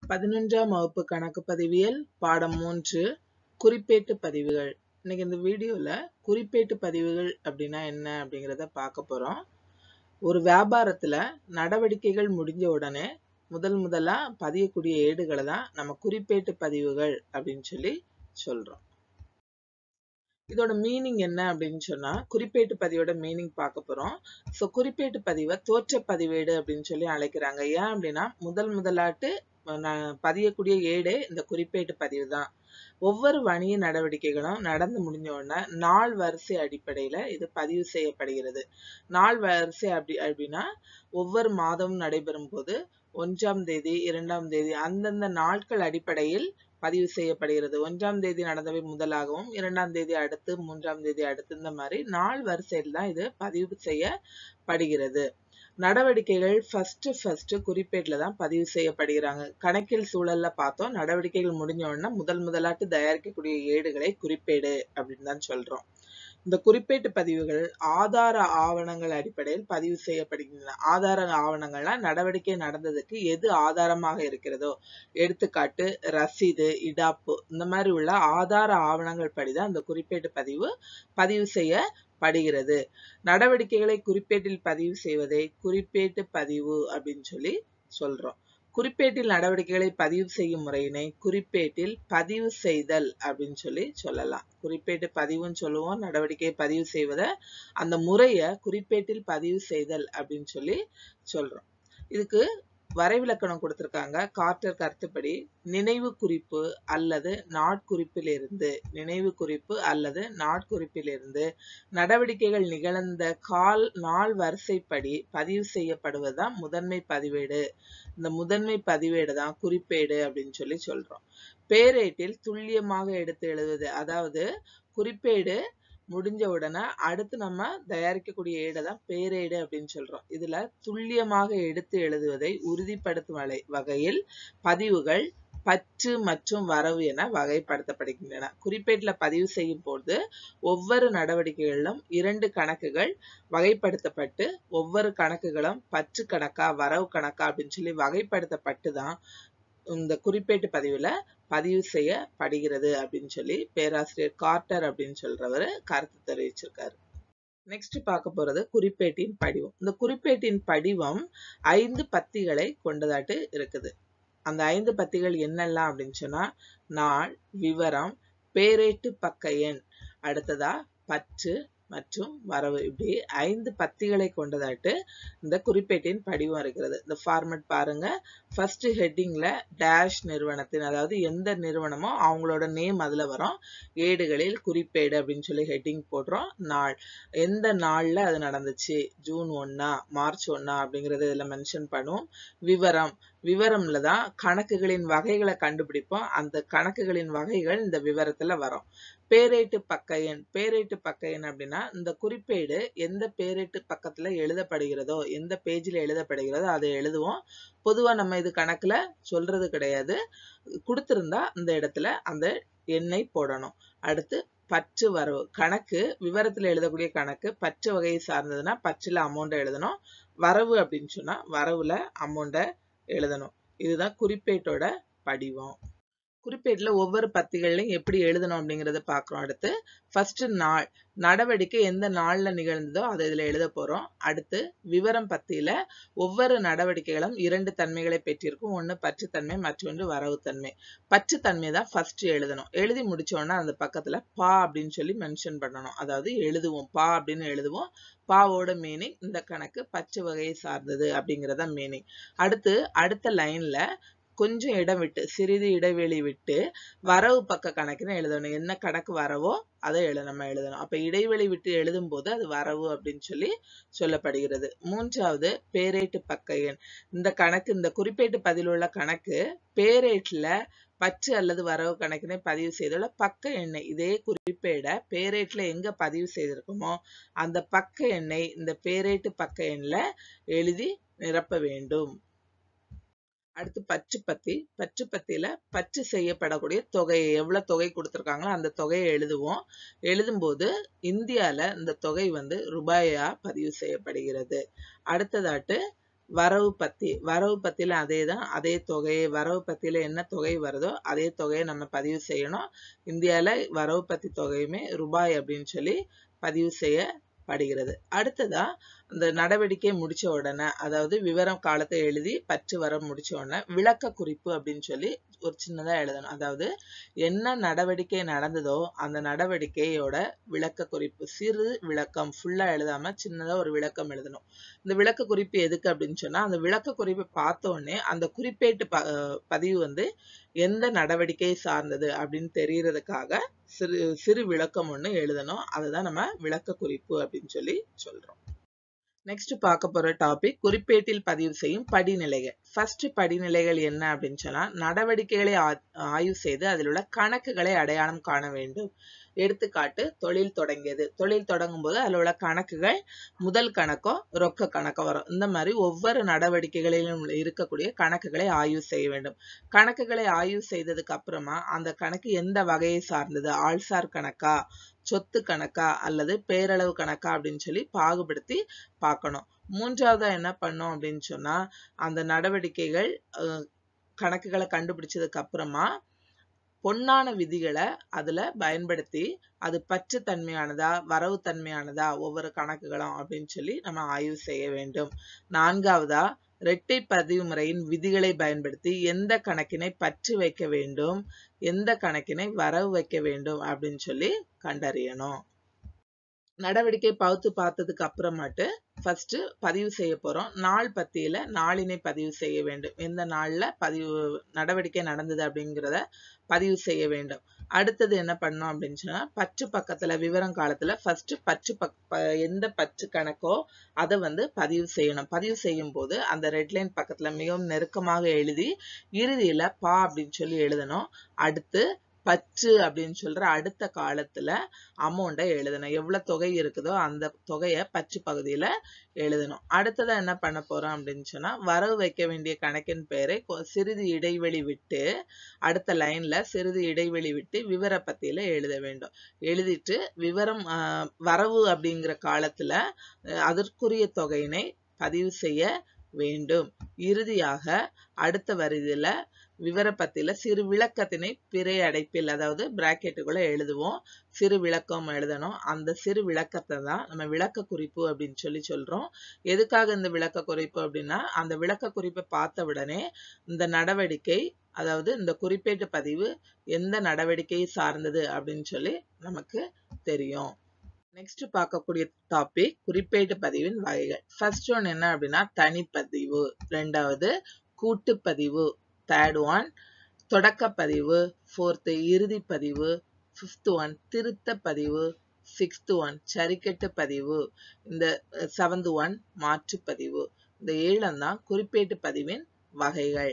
பதினொன்றாம் வகுப்பு கணக்கு பதிவியல் பாடம் மூன்று குறிப்பேட்டு பதிவுகள் இன்னைக்கு இந்த வீடியோல குறிப்பேட்டு பதிவுகள் அப்படின்னா என்ன அப்படிங்கிறத பார்க்க போறோம் ஒரு வியாபாரத்துல நடவடிக்கைகள் முடிஞ்ச உடனே முதல் முதலா பதியக்கூடிய ஏடுகளை தான் நம்ம குறிப்பேட்டு பதிவுகள் அப்படின்னு சொல்லி சொல்றோம் இதோட மீனிங் என்ன அப்படின்னு சொன்னா குறிப்பேட்டு பதிவோட மீனிங் பார்க்க போறோம் ஸோ குறிப்பேட்டு பதிவை தோற்ற பதிவேடு அப்படின்னு சொல்லி அழைக்கிறாங்க ஏன் அப்படின்னா முதல் முதலாட்டு ந- பதியக்கூடிய ஏடே இந்த குறிப்பேட்டு பதிவு தான் ஒவ்வொரு வணிக நடவடிக்கைகளும் நடந்து முடிஞ்ச உடனே நாள் வரிசை அடிப்படையில இது பதிவு செய்யப்படுகிறது நாள் வரிசை அப்படி அப்படின்னா ஒவ்வொரு மாதமும் நடைபெறும் போது ஒன்றாம் தேதி இரண்டாம் தேதி அந்தந்த நாட்கள் அடிப்படையில் பதிவு செய்யப்படுகிறது ஒன்றாம் தேதி நடந்தவை முதலாகவும் இரண்டாம் தேதி அடுத்து மூன்றாம் தேதி அடுத்து இந்த மாதிரி நாள் வரிசையில் தான் இது பதிவு செய்யப்படுகிறது நடவடிக்கைகள் ஃபர்ஸ்ட் ஃபர்ஸ்ட் குறிப்பேட்ல தான் பதிவு செய்யப்படுகிறாங்க கணக்கியல் சூழல்ல பார்த்தோம் நடவடிக்கைகள் முடிஞ்ச உடனே முதல் முதலாட்டு தயாரிக்கக்கூடிய ஏடுகளை குறிப்பேடு அப்படின்னு தான் சொல்றோம் இந்த குறிப்பேட்டு பதிவுகள் ஆதார ஆவணங்கள் அடிப்படையில் பதிவு செய்யப்படுகின்றன ஆதார ஆவணங்கள்னா நடவடிக்கை நடந்ததுக்கு எது ஆதாரமாக இருக்கிறதோ எடுத்துக்காட்டு ரசீது இடாப்பு இந்த மாதிரி உள்ள ஆதார ஆவணங்கள் படிதான் இந்த குறிப்பேட்டு பதிவு பதிவு செய்யப்படுகிறது நடவடிக்கைகளை குறிப்பேட்டில் பதிவு செய்வதை குறிப்பேட்டு பதிவு அப்படின்னு சொல்லி சொல்றோம் குறிப்பேட்டில் நடவடிக்கைகளை பதிவு செய்யும் முறையினை குறிப்பேட்டில் பதிவு செய்தல் அப்படின்னு சொல்லி சொல்லலாம் குறிப்பேட்டு பதிவுன்னு சொல்லுவோம் நடவடிக்கையை பதிவு செய்வதை அந்த முறைய குறிப்பேட்டில் பதிவு செய்தல் அப்படின்னு சொல்லி சொல்றோம் இதுக்கு வரைவிலக்கணம் கொடுத்திருக்காங்க கார்ட்டர் கருத்துப்படி நினைவு குறிப்பு அல்லது நாட்குறிப்பிலிருந்து நினைவு குறிப்பு அல்லது நாட்குறிப்பிலிருந்து நடவடிக்கைகள் நிகழ்ந்த கால் நாள் வரிசைப்படி பதிவு செய்யப்படுவதுதான் முதன்மை பதிவேடு இந்த முதன்மை பதிவேடு தான் குறிப்பேடு அப்படின்னு சொல்லி சொல்றோம் பேரேட்டில் துல்லியமாக எடுத்து எழுதுவது அதாவது குறிப்பேடு முடிஞ்ச உடனே அடுத்து நம்ம தயாரிக்கக்கூடிய ஏடை தான் பேரேடு அப்படின்னு சொல்றோம் இதுல துல்லியமாக எடுத்து எழுதுவதை உறுதிப்படுத்தும் வலை- வகையில் பதிவுகள் பற்று மற்றும் வரவு என வகைப்படுத்தப்படுகின்றன குறிப்பேட்டுல பதிவு செய்யும் போது ஒவ்வொரு நடவடிக்கைகளிலும் இரண்டு கணக்குகள் வகைப்படுத்தப்பட்டு ஒவ்வொரு கணக்குகளும் பற்று கணக்கா வரவு கணக்கா அப்படின்னு சொல்லி வகைப்படுத்தப்பட்டு தான் இந்த குறிப்பேட்டு பதிவுல பதிவு செய்யப்படுகிறது அப்படின்னு சொல்லி பேராசிரியர் கார்ட்டர் அப்படின்னு சொல்றவர் கருத்து தெரிவிச்சிருக்காரு நெக்ஸ்ட் பார்க்க போறது குறிப்பேட்டின் படிவம் இந்த குறிப்பேட்டின் படிவம் ஐந்து பத்திகளை கொண்டதாட்டு இருக்குது அந்த ஐந்து பத்திகள் என்னெல்லாம் அப்படின்னு சொன்னா நாள் விவரம் பேரேட்டு பக்க எண் அடுத்ததா பற்று மற்றும் வரவு இப்படி ஐந்து பத்திகளை கொண்டதாட்டு இந்த குறிப்பேட்டின் படிவம் இருக்கிறது இந்த ஃபார்மட் பாருங்க ஃபர்ஸ்ட் ஹெட்டிங்ல டேஷ் நிறுவனத்தின் அதாவது எந்த நிறுவனமோ அவங்களோட நேம் அதுல வரும் ஏடுகளில் குறிப்பேடு அப்படின்னு சொல்லி ஹெட்டிங் போடுறோம் நாள் எந்த நாள்ல அது நடந்துச்சு ஜூன் ஒன்னா மார்ச் ஒன்னா அப்படிங்கறத இதுல மென்ஷன் பண்ணுவோம் விவரம் விவரம்ல தான் கணக்குகளின் வகைகளை கண்டுபிடிப்போம் அந்த கணக்குகளின் வகைகள் இந்த விவரத்துல வரும் பேரேட்டு பக்க எண் பேரேட்டு பக்க எண் அப்படின்னா இந்த குறிப்பேடு எந்த பேரேட்டு பக்கத்துல எழுதப்படுகிறதோ எந்த பேஜ்ல எழுதப்படுகிறதோ அதை எழுதுவோம் பொதுவா நம்ம இது கணக்குல சொல்றது கிடையாது கொடுத்திருந்தா இந்த இடத்துல அந்த எண்ணை போடணும் அடுத்து பற்று வரவு கணக்கு விவரத்துல எழுதக்கூடிய கணக்கு பற்று வகையை சார்ந்ததுன்னா பற்றுல அமௌண்ட் எழுதணும் வரவு அப்படின்னு சொன்னா வரவுல அமௌண்ட்டை எழுதணும் இதுதான் குறிப்பேட்டோட படிவம் குறிப்பேட்டுல ஒவ்வொரு பத்திகள்லையும் எப்படி எழுதணும் அப்படிங்கறத பார்க்கிறோம் அடுத்து ஃபர்ஸ்ட் நாள் நடவடிக்கை எந்த நாள்ல நிகழ்ந்ததோ அதை இதுல எழுத போறோம் அடுத்து விவரம் பத்தியில ஒவ்வொரு நடவடிக்கைகளும் இரண்டு தன்மைகளை பெற்றிருக்கும் ஒண்ணு பற்றுத்தன்மை மற்றொன்று வரவுத்தன்மை பற்றுத்தன்மை தான் ஃபர்ஸ்ட் எழுதணும் எழுதி முடிச்ச உடனே அந்த பக்கத்துல பா அப்படின்னு சொல்லி மென்ஷன் பண்ணணும் அதாவது எழுதுவோம் பா அப்படின்னு எழுதுவோம் பாவோட மீனிங் இந்த கணக்கு பற்று வகையை சார்ந்தது அப்படிங்கறத மீனிங் அடுத்து அடுத்த லைன்ல கொஞ்சம் இடம் விட்டு சிறிது இடைவெளி விட்டு வரவு பக்க கணக்குன்னு எழுதணும் என்ன கணக்கு வரவோ அதை எழுத நம்ம எழுதணும் அப்ப இடைவெளி விட்டு எழுதும் போது அது வரவு அப்படின்னு சொல்லி சொல்லப்படுகிறது மூன்றாவது பேரேட்டு பக்க எண் இந்த கணக்கு இந்த குறிப்பேட்டு பதில் உள்ள கணக்கு பேரேட்ல பற்று அல்லது வரவு கணக்கினை பதிவு செய்துள்ள பக்க எண்ணை இதே குறிப்பேட பேரேட்ல எங்க பதிவு செய்திருக்கோமோ அந்த பக்க எண்ணை இந்த பேரேட்டு பக்க எண்ல எழுதி நிரப்ப வேண்டும் அடுத்து பற்று பத்தி பற்று பத்தியில பற்று செய்யப்படக்கூடிய தொகையை எவ்வளவு தொகை கொடுத்திருக்காங்களோ அந்த தொகையை எழுதுவோம் எழுதும்போது இந்தியால இந்த தொகை வந்து ரூபாயா பதிவு செய்யப்படுகிறது அடுத்ததாட்டு வரவு பத்தி வரவு பத்தியில அதே தான் அதே தொகையை வரவு பத்தியில என்ன தொகை வருதோ அதே தொகையை நம்ம பதிவு செய்யணும் இந்தியால வரவு பத்தி தொகையுமே ரூபாய் அப்படின்னு சொல்லி பதிவு செய்யப்படுகிறது அடுத்ததா அந்த நடவடிக்கை முடிச்ச உடனே அதாவது விவரம் காலத்தை எழுதி பற்று வர முடிச்ச உடனே விளக்க குறிப்பு அப்படின்னு சொல்லி ஒரு சின்னதா எழுதணும் அதாவது என்ன நடவடிக்கை நடந்ததோ அந்த நடவடிக்கையோட விளக்க குறிப்பு சிறு விளக்கம் ஃபுல்லா எழுதாம சின்னதா ஒரு விளக்கம் எழுதணும் இந்த விளக்க குறிப்பு எதுக்கு அப்படின்னு சொன்னா அந்த விளக்க குறிப்பை பார்த்த உடனே அந்த குறிப்பேட்டு ப பதிவு வந்து எந்த நடவடிக்கையை சார்ந்தது அப்படின்னு தெரியறதுக்காக சிறு சிறு விளக்கம் ஒண்ணு எழுதணும் அதுதான் நம்ம விளக்க குறிப்பு அப்படின்னு சொல்லி சொல்றோம் நெக்ஸ்ட் பார்க்க போற டாபிக் குறிப்பேட்டில் பதிவு செய்யும் படிநிலைகள் ஃபர்ஸ்ட் படிநிலைகள் என்ன அப்படின்னு சொன்னா நடவடிக்கைகளை ஆய்வு செய்து அதில் உள்ள கணக்குகளை அடையாளம் காண வேண்டும் எடுத்துக்காட்டு தொழில் தொடங்கியது தொழில் தொடங்கும் போது அதில் உள்ள கணக்குகள் முதல் கணக்கோ ரொக்க கணக்கோ வரும் இந்த மாதிரி ஒவ்வொரு நடவடிக்கைகளிலும் இருக்கக்கூடிய கணக்குகளை ஆய்வு செய்ய வேண்டும் கணக்குகளை ஆய்வு செய்ததுக்கு அப்புறமா அந்த கணக்கு எந்த வகையை சார்ந்தது ஆள்சார் கணக்கா சொத்து கணக்கா அல்லது பேரளவு கணக்கா அப்படின்னு சொல்லி பாகுபடுத்தி பார்க்கணும் மூன்றாவதா என்ன பண்ணோம் அப்படின்னு சொன்னா அந்த நடவடிக்கைகள் கணக்குகளை கண்டுபிடிச்சதுக்கு அப்புறமா பொன்னான விதிகளை அதுல பயன்படுத்தி அது பற்று தன்மையானதா வரவு தன்மையானதா ஒவ்வொரு கணக்குகளும் அப்படின்னு சொல்லி நம்ம ஆய்வு செய்ய வேண்டும் நான்காவதா இரட்டை பதிவு முறையின் விதிகளை பயன்படுத்தி எந்த கணக்கினை பற்று வைக்க வேண்டும் எந்த கணக்கினை வரவு வைக்க வேண்டும் அப்படின்னு சொல்லி கண்டறியணும் நடவடிக்கை பகுத்து பார்த்ததுக்கு அப்புறமாட்டு ஃபர்ஸ்ட் பதிவு செய்ய போறோம் நாள் பத்தியில நாளினை பதிவு செய்ய வேண்டும் எந்த நாள்ல பதிவு நடவடிக்கை நடந்தது அப்படிங்கிறத பதிவு செய்ய வேண்டும் அடுத்தது என்ன பண்ணோம் அப்படின்னு சொன்னா பற்று பக்கத்துல விவரம் காலத்துல ஃபர்ஸ்ட் பற்று பக் எந்த பற்று கணக்கோ அதை வந்து பதிவு செய்யணும் பதிவு செய்யும் போது அந்த ரெட்லைன் பக்கத்துல மிகவும் நெருக்கமாக எழுதி இறுதியில பா அப்படின்னு சொல்லி எழுதணும் அடுத்து பற்று அப்படின்னு சொல்ற அடுத்த காலத்துல அமௌண்ட்டை எழுதணும் எவ்வளவு தொகை இருக்குதோ அந்த தொகையை பற்று பகுதியில எழுதணும் அடுத்ததா என்ன பண்ண போறோம் அப்படின்னு சொன்னா வரவு வைக்க வேண்டிய கணக்கின் பெயரை சிறிது இடைவெளி விட்டு அடுத்த லைன்ல சிறிது இடைவெளி விட்டு விவர பத்தியில எழுத வேண்டும் எழுதிட்டு விவரம் வரவு அப்படிங்கிற காலத்துல அதற்குரிய தொகையினை பதிவு செய்ய வேண்டும் இறுதியாக அடுத்த வரிதில விவரப்பத்தில சிறு விளக்கத்தினை பிறை அடைப்பில் அதாவது பிராக்கெட்டுக்குள்ள எழுதுவோம் சிறு விளக்கம் எழுதணும் அந்த சிறு விளக்கத்தை தான் நம்ம விளக்க குறிப்பு அப்படின்னு சொல்லி சொல்றோம் எதுக்காக இந்த விளக்க குறிப்பு அப்படின்னா அந்த விளக்க குறிப்பை பார்த்த உடனே இந்த நடவடிக்கை அதாவது இந்த குறிப்பேட்டு பதிவு எந்த நடவடிக்கையை சார்ந்தது அப்படின்னு சொல்லி நமக்கு தெரியும் நெக்ஸ்ட் பார்க்கக்கூடிய டாபிக் குறிப்பேட்டு பதிவின் வகைகள் ஃபர்ஸ்ட் ஒன் என்ன அப்படின்னா தனிப்பதிவு ரெண்டாவது கூட்டுப்பதிவு தேர்ட் ஒன் தொடக்கப்பதிவு ஃபோர்த்து இறுதி பதிவு ஃபிஃப்த் ஒன் திருத்த பதிவு சிக்ஸ்த் ஒன் சரிக்கட்டு பதிவு இந்த செவன்த் ஒன் மாற்றுப்பதிவு இந்த ஏழம் தான் குறிப்பேட்டு பதிவின் வகைகள்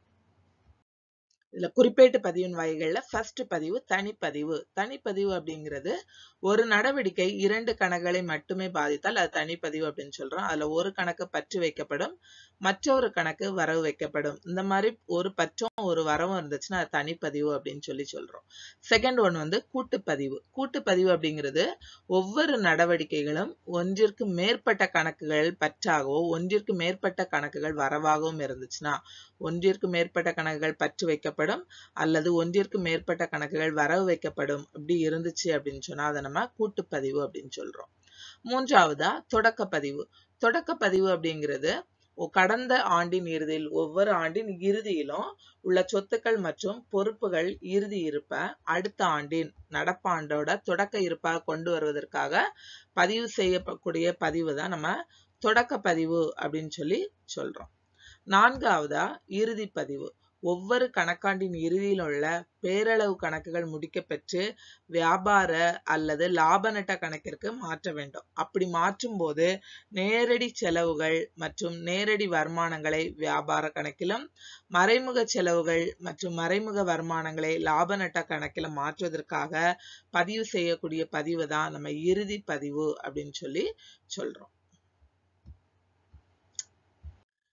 இதுல குறிப்பேட்டு பதிவின் வகைகள்ல ஃபர்ஸ்ட் பதிவு தனிப்பதிவு தனிப்பதிவு அப்படிங்கிறது ஒரு நடவடிக்கை இரண்டு கணக்குகளை மட்டுமே பாதித்தால் அது தனிப்பதிவு அப்படின்னு சொல்றோம் அதுல ஒரு கணக்கு பற்று வைக்கப்படும் மற்றொரு கணக்கு வரவு வைக்கப்படும் இந்த மாதிரி ஒரு பற்றும் ஒரு வரவும் இருந்துச்சுன்னா அது தனிப்பதிவு அப்படின்னு சொல்லி சொல்றோம் செகண்ட் ஒன் வந்து கூட்டுப்பதிவு கூட்டுப்பதிவு அப்படிங்கிறது ஒவ்வொரு நடவடிக்கைகளும் ஒன்றிற்கு மேற்பட்ட கணக்குகள் பற்றாகவோ ஒன்றிற்கு மேற்பட்ட கணக்குகள் வரவாகவும் இருந்துச்சுன்னா ஒன்றிற்கு மேற்பட்ட கணக்குகள் பற்று வைக்கப்படும் அல்லது ஒன்றிற்கு மேற்பட்ட கணக்குகள் வரவு வைக்கப்படும் அப்படி இருந்துச்சு அப்படின்னு சொன்னா அதை நம்ம கூட்டுப்பதிவு அப்படின்னு சொல்றோம் மூன்றாவதா தொடக்கப்பதிவு தொடக்கப்பதிவு அப்படிங்கிறது கடந்த ஆண்டின் இறுதியில் ஒவ்வொரு ஆண்டின் இறுதியிலும் உள்ள சொத்துக்கள் மற்றும் பொறுப்புகள் இறுதி இருப்ப அடுத்த ஆண்டின் நடப்பாண்டோட தொடக்க இருப்பாக கொண்டு வருவதற்காக பதிவு செய்யக்கூடிய பதிவு தான் நம்ம தொடக்க பதிவு அப்படின்னு சொல்லி சொல்றோம் நான்காவதா இறுதி பதிவு ஒவ்வொரு கணக்காண்டின் இறுதியில் உள்ள பேரளவு கணக்குகள் முடிக்கப்பெற்று வியாபார அல்லது லாப நட்ட கணக்கிற்கு மாற்ற வேண்டும் அப்படி மாற்றும் போது நேரடி செலவுகள் மற்றும் நேரடி வருமானங்களை வியாபார கணக்கிலும் மறைமுக செலவுகள் மற்றும் மறைமுக வருமானங்களை லாப நட்ட கணக்கில மாற்றுவதற்காக பதிவு செய்யக்கூடிய பதிவு தான் நம்ம இறுதி பதிவு அப்படின்னு சொல்லி சொல்றோம்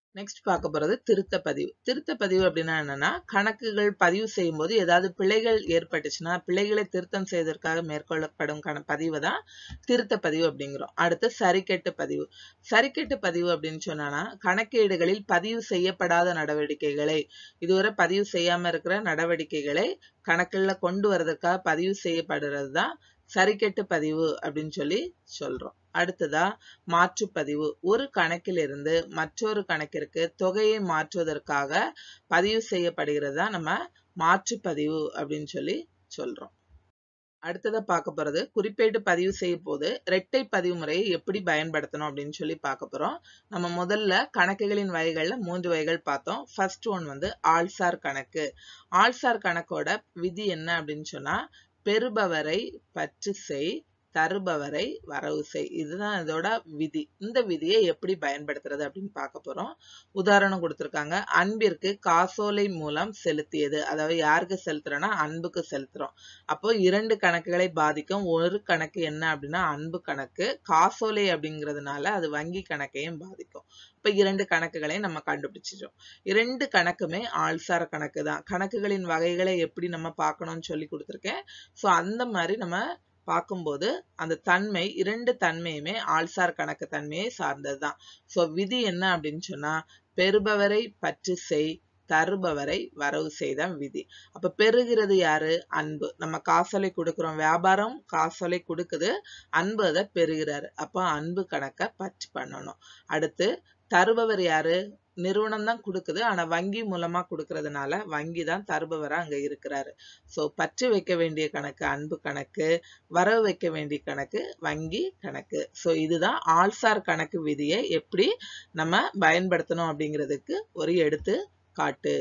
நெக்ஸ்ட் பார்க்க போறது திருத்த பதிவு திருத்த பதிவு அப்படின்னா என்னன்னா கணக்குகள் பதிவு செய்யும் போது ஏதாவது பிழைகள் ஏற்பட்டுச்சுன்னா பிழைகளை திருத்தம் செய்வதற்காக மேற்கொள்ளப்படும் கண பதிவு தான் திருத்த பதிவு அப்படிங்கிறோம் அடுத்து சரிக்கட்டு பதிவு சரிக்கட்டு பதிவு அப்படின்னு சொன்னா கணக்கேடுகளில் பதிவு செய்யப்படாத நடவடிக்கைகளை இதுவரை பதிவு செய்யாம இருக்கிற நடவடிக்கைகளை கணக்குல கொண்டு வரதுக்காக பதிவு செய்யப்படுறது தான் சரிக்கட்டு பதிவு அப்படின்னு சொல்லி சொல்றோம் அடுத்ததா மாற்றுப்பதிவு ஒரு கணக்கிலிருந்து மற்றொரு கணக்கிற்கு தொகையை மாற்றுவதற்காக பதிவு செய்யப்படுகிறது தான் நம்ம மாற்றுப்பதிவு அப்படின்னு சொல்லி சொல்றோம் அடுத்ததா பார்க்க போறது குறிப்பேட்டு பதிவு செய்யும் போது இரட்டை பதிவு முறையை எப்படி பயன்படுத்தணும் அப்படின்னு சொல்லி பார்க்க போறோம் நம்ம முதல்ல கணக்குகளின் வகைகள்ல மூன்று வகைகள் பார்த்தோம் ஃபர்ஸ்ட் ஒன் வந்து ஆள்சார் கணக்கு ஆள்சார் கணக்கோட விதி என்ன அப்படின்னு சொன்னா பெறுபவரை பற்று செய் தருபவரை வரவு செய் இதுதான் இதோட விதி இந்த விதியை எப்படி பயன்படுத்துறது அப்படின்னு பார்க்க போறோம் உதாரணம் கொடுத்திருக்காங்க அன்பிற்கு காசோலை மூலம் செலுத்தியது அதாவது யாருக்கு செலுத்துறோம்னா அன்புக்கு செலுத்துறோம் அப்போ இரண்டு கணக்குகளை பாதிக்கும் ஒரு கணக்கு என்ன அப்படின்னா அன்பு கணக்கு காசோலை அப்படிங்கிறதுனால அது வங்கி கணக்கையும் பாதிக்கும் இப்ப இரண்டு கணக்குகளையும் நம்ம கண்டுபிடிச்சிட்டோம் இரண்டு கணக்குமே ஆள்சார கணக்கு தான் கணக்குகளின் வகைகளை எப்படி நம்ம பார்க்கணும்னு சொல்லி கொடுத்துருக்கேன் ஸோ அந்த மாதிரி நம்ம பார்க்கும்போது அந்த தன்மை இரண்டு தன்மையுமே ஆள்சார் கணக்கு தன்மையை சார்ந்ததுதான் ஸோ விதி என்ன அப்படின்னு சொன்னா பெறுபவரை பற்று செய் தருபவரை வரவு செய்தான் விதி அப்ப பெறுகிறது யாரு அன்பு நம்ம காசோலை கொடுக்கிறோம் வியாபாரம் காசோலை கொடுக்குது அன்பு அதை பெறுகிறாரு அப்ப அன்பு கணக்கை பற்று பண்ணணும் அடுத்து தருபவர் யாரு நிறுவனம் தான் கொடுக்குது ஆனா வங்கி மூலமா கொடுக்கறதுனால வங்கி தான் தருபவரா அங்க இருக்கிறாரு சோ பற்று வைக்க வேண்டிய கணக்கு அன்பு கணக்கு வரவு வைக்க வேண்டிய கணக்கு வங்கி கணக்கு சோ இதுதான் ஆள்சார் கணக்கு விதியை எப்படி நம்ம பயன்படுத்தணும் அப்படிங்கிறதுக்கு ஒரு எடுத்து காட்டு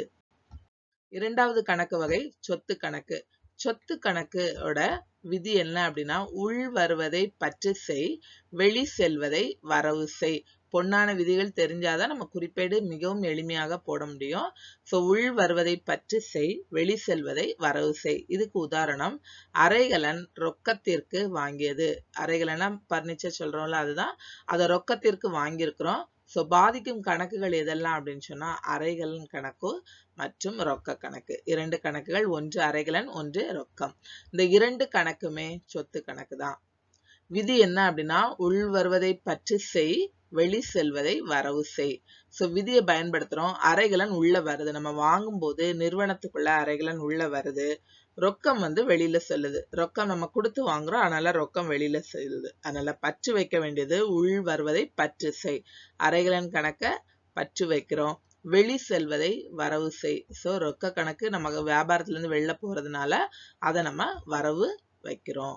இரண்டாவது கணக்கு வகை சொத்து கணக்கு சொத்து கணக்கோட விதி என்ன அப்படின்னா உள் வருவதை பற்று செய் வெளி செல்வதை வரவு செய் பொன்னான விதிகள் தெரிஞ்சாதான் நம்ம குறிப்பேடு மிகவும் எளிமையாக போட முடியும் ஸோ உள் வருவதை பற்றி செய் வெளி செல்வதை வரவு செய் இதுக்கு உதாரணம் அரைகலன் ரொக்கத்திற்கு வாங்கியது அரைகலனா பர்னிச்சர் சொல்றோம்ல அதுதான் அதை ரொக்கத்திற்கு வாங்கியிருக்கிறோம் ஸோ பாதிக்கும் கணக்குகள் எதெல்லாம் அப்படின்னு சொன்னா அரைகலன் கணக்கு மற்றும் ரொக்க கணக்கு இரண்டு கணக்குகள் ஒன்று அரைகலன் ஒன்று ரொக்கம் இந்த இரண்டு கணக்குமே சொத்து கணக்கு தான் விதி என்ன அப்படின்னா உள் வருவதை பற்றி செய் வெளி செல்வதை வரவு செய் ஸோ விதியை பயன்படுத்துறோம் அரைகலன் உள்ள வருது நம்ம வாங்கும் போது நிறுவனத்துக்குள்ள அரைகலன் உள்ள வருது ரொக்கம் வந்து வெளியில செல்லுது ரொக்கம் நம்ம கொடுத்து வாங்குறோம் அதனால ரொக்கம் வெளியில செல்லுது அதனால பற்று வைக்க வேண்டியது உள் வருவதை பற்று செய் அரைகலன் கணக்க பற்று வைக்கிறோம் வெளி செல்வதை வரவு செய் ஸோ ரொக்க கணக்கு நமக்கு வியாபாரத்துல இருந்து வெளில போறதுனால அதை நம்ம வரவு வைக்கிறோம்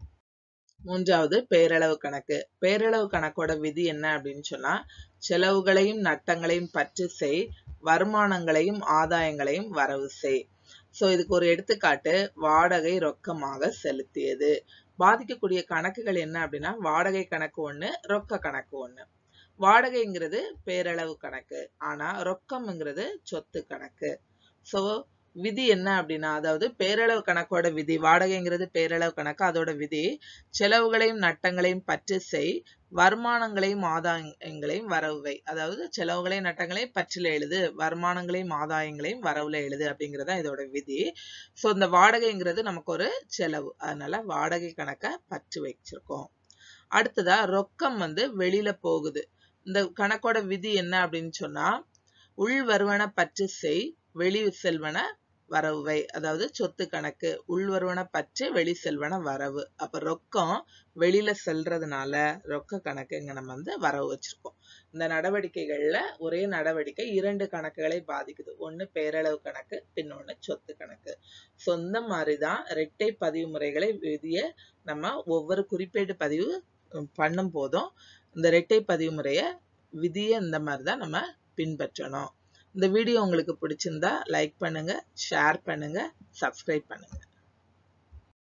மூன்றாவது பேரளவு கணக்கு பேரளவு கணக்கோட விதி என்ன அப்படின்னு சொன்னா செலவுகளையும் நட்டங்களையும் பற்று செய் வருமானங்களையும் ஆதாயங்களையும் வரவு செய் சோ இதுக்கு ஒரு எடுத்துக்காட்டு வாடகை ரொக்கமாக செலுத்தியது பாதிக்கக்கூடிய கணக்குகள் என்ன அப்படின்னா வாடகை கணக்கு ஒண்ணு ரொக்க கணக்கு ஒண்ணு வாடகைங்கிறது பேரளவு கணக்கு ஆனா ரொக்கம்ங்கிறது சொத்து கணக்கு சோ விதி என்ன அப்படின்னா அதாவது பேரளவு கணக்கோட விதி வாடகைங்கிறது பேரளவு கணக்கு அதோட விதி செலவுகளையும் நட்டங்களையும் பற்று செய் வருமானங்களையும் ஆதாயங்களையும் வரவுவை அதாவது செலவுகளையும் நட்டங்களையும் பற்றில எழுது வருமானங்களையும் ஆதாயங்களையும் வரவுல எழுது அப்படிங்கறத இதோட விதி சோ இந்த வாடகைங்கிறது நமக்கு ஒரு செலவு அதனால வாடகை கணக்க பற்று வச்சிருக்கோம் அடுத்ததா ரொக்கம் வந்து வெளியில போகுது இந்த கணக்கோட விதி என்ன அப்படின்னு சொன்னா உள் வருவன பற்று செய் வெளி செல்வன வரவுவை அதாவது சொத்து கணக்கு உள்வருவன பற்று வெளி செல்வன வரவு அப்ப ரொக்கம் வெளியில செல்றதுனால ரொக்க கணக்கு இங்க நம்ம வந்து வரவு வச்சிருக்கோம் இந்த நடவடிக்கைகள்ல ஒரே நடவடிக்கை இரண்டு கணக்குகளை பாதிக்குது ஒண்ணு பேரளவு கணக்கு இன்னொன்னு சொத்து கணக்கு ஸோ இந்த மாதிரிதான் இரட்டை பதிவு முறைகளை விதிய நம்ம ஒவ்வொரு குறிப்பேடு பதிவு பண்ணும் போதும் இந்த இரட்டை பதிவு முறைய விதியை இந்த மாதிரி தான் நம்ம பின்பற்றணும் இந்த வீடியோ உங்களுக்கு பிடிச்சிருந்தா லைக் பண்ணுங்க ஷேர் பண்ணுங்க சப்ஸ்கிரைப் பண்ணுங்க